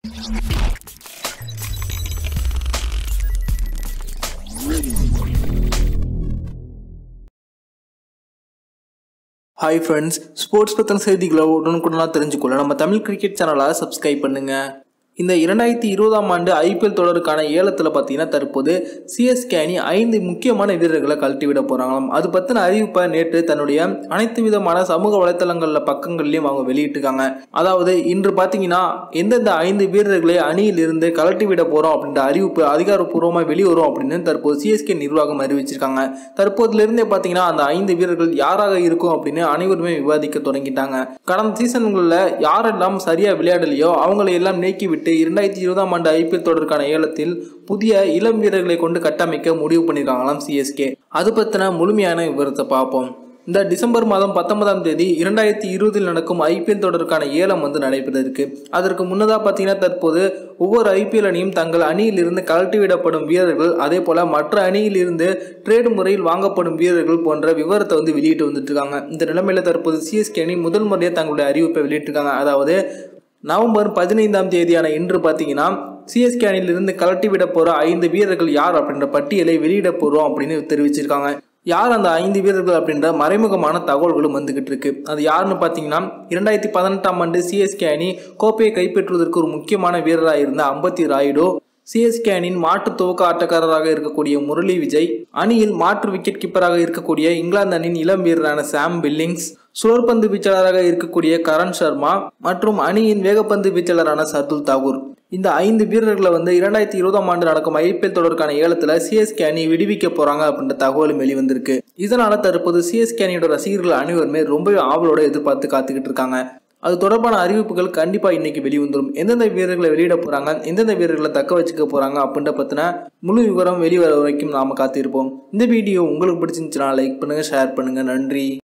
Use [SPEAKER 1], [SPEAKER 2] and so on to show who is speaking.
[SPEAKER 1] hi friends sports பற்றின செய்திகளை உடனுக்குடனாக தெரிஞ்சுக்கொள்ள நம்ம தமிழ் கிரிக்கெட் சேனலை சப்ஸ்கிரைப் பண்ணுங்க இந்த இரண்டாயிரத்தி இருபதாம் ஆண்டு ஐபிஎல் தொடருக்கான ஏலத்தில் பார்த்தீங்கன்னா தற்போது சிஎஸ்கே அணி ஐந்து முக்கியமான வீரர்களை கழட்டி விட போகிறாங்களாம் அது பற்றின அறிவிப்பை நேற்று தன்னுடைய அனைத்து விதமான சமூக வலைத்தளங்களில் பக்கங்கள்லையும் அவங்க வெளியிட்டிருக்காங்க அதாவது இன்று பார்த்தீங்கன்னா எந்தெந்த ஐந்து வீரர்களை அணியில் இருந்து கழட்டி விட போகிறோம் அப்படின்ற அறிவிப்பு அதிகாரப்பூர்வமாக வெளிவரும் அப்படின்னு தற்போது சிஎஸ்கே நிர்வாகம் அறிவிச்சிருக்காங்க தற்போதிலிருந்தே பார்த்தீங்கன்னா அந்த ஐந்து வீரர்கள் யாராக இருக்கும் அப்படின்னு அனைவருமே விவாதிக்க தொடங்கிட்டாங்க கடந்த சீசன்களில் யாரெல்லாம் சரியா விளையாடலையோ அவங்களை எல்லாம் நீக்கிவிட்டு இரண்டாயிரத்தி இருபதாம் ஆண்டு ஐபிஎல் தொடருக்கான ஏலத்தில் புதிய இளம் வீரர்களை கொண்டு கட்டமைக்க முடிவு பண்ணியிருக்காங்களாம் சிஎஸ்கே அது பற்றின முழுமையான விவரத்தை பார்ப்போம் இந்த டிசம்பர் மாதம் பத்தொன்பதாம் தேதி இரண்டாயிரத்தி இருபதில் நடக்கும் ஐபிஎல் தொடருக்கான ஏலம் வந்து நடைபெற இருக்கு அதற்கு முன்னதாக பார்த்தீங்கன்னா தற்போது ஒவ்வொரு ஐபிஎல் அணியும் தங்கள் அணியிலிருந்து கழட்டிவிடப்படும் வீரர்கள் அதே போல மற்ற அணியிலிருந்து ட்ரேடு முறையில் வாங்கப்படும் வீரர்கள் போன்ற விவரத்தை வந்து வெளியிட்டு வந்துட்டு இருக்காங்க இந்த நிலைமையில தற்போது சிஎஸ்கே அணி முதல் முறையாக தங்களுடைய அறிவிப்பை வெளியிட்டிருக்காங்க அதாவது நவம்பர் பதினைந்தாம் தேதியான இன்று பார்த்தீங்கன்னா சிஎஸ்கே அணியிலிருந்து கலட்டி விட போகிற ஐந்து வீரர்கள் யார் அப்படின்ற பட்டியலை வெளியிட போகிறோம் அப்படின்னு தெரிவிச்சிருக்காங்க யார் அந்த ஐந்து வீரர்கள் அப்படின்ற மறைமுகமான தகவல்களும் வந்துகிட்டு இருக்கு அது யாருன்னு பார்த்தீங்கன்னா இரண்டாயிரத்தி பதினெட்டாம் ஆண்டு சிஎஸ்கே அணி கோப்பையை கைப்பற்றுவதற்கு ஒரு முக்கியமான வீரராக இருந்த அம்பத்தி ராயுடு சிஎஸ்கே அணியின் மாற்று துவக்க ஆட்டக்காரராக இருக்கக்கூடிய முரளி விஜய் அணியில் மாற்று விக்கெட் கீப்பராக இருக்கக்கூடிய இங்கிலாந்து அணியின் இளம் வீரரான சாம் பில்லிங்ஸ் சுழற்பந்து வீச்சாளராக இருக்கக்கூடிய கரண் சர்மா மற்றும் அணியின் வேகப்பந்து வீச்சாளரான சர்துல் தாகூர் இந்த ஐந்து வீரர்களை வந்து இரண்டாயிரத்தி இருபதாம் ஆண்டு நடக்கும் ஐபிஎல் தொடருக்கான ஏலத்தில் சிஎஸ்கே அணி விடுவிக்க போறாங்க அப்படின்ற தகவலும் வெளிவந்திருக்கு இதனால தற்போது சிஎஸ்கே அணியோட ரசிகர்கள் அனைவருமே ரொம்பவே ஆவலோட எதிர்பார்த்து காத்துக்கிட்டு இருக்காங்க அது தொடர்பான அறிவிப்புகள் கண்டிப்பாக இன்னைக்கு வெளிவந்துடும் எந்தெந்த வீரர்களை வெளியிட போகிறாங்க எந்தெந்த வீரர்களை தக்க வச்சுக்க போகிறாங்க அப்படின்ற பற்றின முழு விவரம் வெளிவர வரைக்கும் நாம் காத்திருப்போம் இந்த வீடியோ உங்களுக்கு பிடிச்சிருந்துச்சுன்னா லைக் பண்ணுங்கள் ஷேர் பண்ணுங்கள் நன்றி